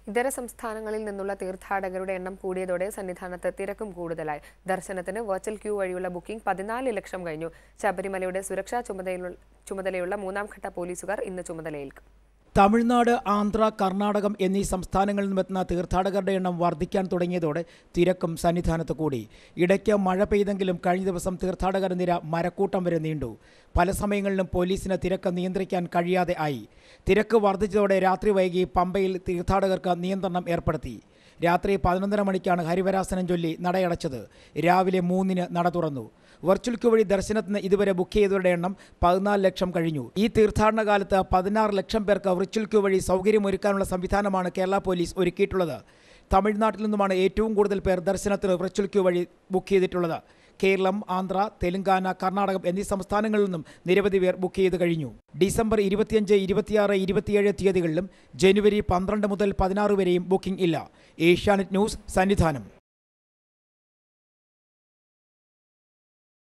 ഇതര സംസ്ഥാനങ്ങളിൽ നിന്നുള്ള തീർത്ഥാടകരുടെ എണ്ണം കൂടിയതോടെ സന്നിധാനത്ത് തിരക്കും കൂടുതലായി ദർശനത്തിന് വെർച്വൽ ക്യൂ വഴിയുള്ള ബുക്കിംഗ് പതിനാല് ലക്ഷം കഴിഞ്ഞു ശബരിമലയുടെ സുരക്ഷാ ചുമതലയുള്ള ചുമതലയുള്ള മൂന്നാം ഘട്ട പോലീസുകാർ ഇന്ന് ചുമതലയേൽക്കും തമിഴ്നാട് ആന്ധ്ര കർണാടകം എന്നീ സംസ്ഥാനങ്ങളിൽ നിന്നെത്തുന്ന തീർത്ഥാടകരുടെ എണ്ണം വർദ്ധിക്കാൻ തുടങ്ങിയതോടെ തിരക്കും സന്നിധാനത്ത് കൂടി ഇടയ്ക്ക് മഴ പെയ്തെങ്കിലും കഴിഞ്ഞ ദിവസം തീർത്ഥാടകർ നിര മരക്കൂട്ടം വരെ നീണ്ടു പല സമയങ്ങളിലും പോലീസിന് തിരക്ക് നിയന്ത്രിക്കാൻ കഴിയാതെ ആയി തിരക്ക് വർദ്ധിച്ചതോടെ രാത്രി വൈകി പമ്പയിൽ തീർത്ഥാടകർക്ക് നിയന്ത്രണം ഏർപ്പെടുത്തി രാത്രി പതിനൊന്നര മണിക്കാണ് ഹരിവരാസനം ചൊല്ലി നടയടച്ചത് രാവിലെ മൂന്നിന് നട തുറന്നു വെർച്വൽ ക്യൂ വഴി ദർശനത്തിന് ഇതുവരെ ബുക്ക് ചെയ്തവരുടെ എണ്ണം പതിനാല് ലക്ഷം കഴിഞ്ഞു ഈ തീർത്ഥാടന കാലത്ത് പതിനാറ് ലക്ഷം പേർക്ക് വെർച്വൽ ക്യൂ വഴി സൗകര്യമൊരുക്കാനുള്ള സംവിധാനമാണ് കേരള പോലീസ് ഒരുക്കിയിട്ടുള്ളത് തമിഴ്നാട്ടിൽ നിന്നുമാണ് ഏറ്റവും കൂടുതൽ പേർ ദർശനത്തിന് വെർച്വൽ ക്യൂ വഴി ബുക്ക് ചെയ്തിട്ടുള്ളത് കേരളം ആന്ധ്ര തെലങ്കാന കർണാടകം എന്നീ സംസ്ഥാനങ്ങളിൽ നിന്നും നിരവധി പേർ ബുക്ക് ചെയ്ത് കഴിഞ്ഞു ഡിസംബർ ഇരുപത്തിയഞ്ച് ഇരുപത്തിയാറ് ഇരുപത്തിയേഴ് തീയതികളിലും ജനുവരി പന്ത്രണ്ട് മുതൽ പതിനാറ് വരെയും ബുക്കിംഗ് ഇല്ല ഏഷ്യാനെറ്റ് ന്യൂസ് സന്നിധാനം